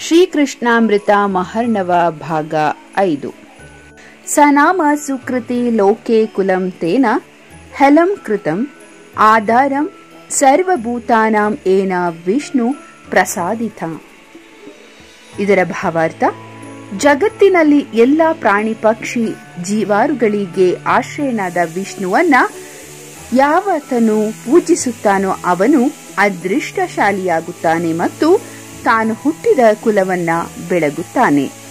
ಶ್ರೀಕೃಷ್ಣಾಮೃತ ಮಹರ್ಣವ ಭಾಗ ಐದು ಸನಾಮ ಸುಕೃತಿ ಲೋಕೆ ಕುಲಂ ತೇನ ಹಲಂ ಕೃತಂ ಆಧಾರಂ ಸರ್ವಭೂತಾನಾಂ ಏನ ವಿಷ್ಣು ಪ್ರಸಾದಿತ ಇದರ ಭಾವಾರ್ಥ ಜಗತ್ತಿನಲ್ಲಿ ಎಲ್ಲ ಪ್ರಾಣಿ ಪಕ್ಷಿ ಜೀವಾರುಗಳಿಗೆ ಆಶ್ರಯನಾದ ವಿಷ್ಣುವನ್ನ ಯಾವತನು ಪೂಜಿಸುತ್ತಾನೋ ಅವನು ಅದೃಷ್ಟಶಾಲಿಯಾಗುತ್ತಾನೆ ಮತ್ತು ತಾನು ಹುಟ್ಟಿದ ಕುಲವನ್ನ ಬೆಳಗುತ್ತಾನೆ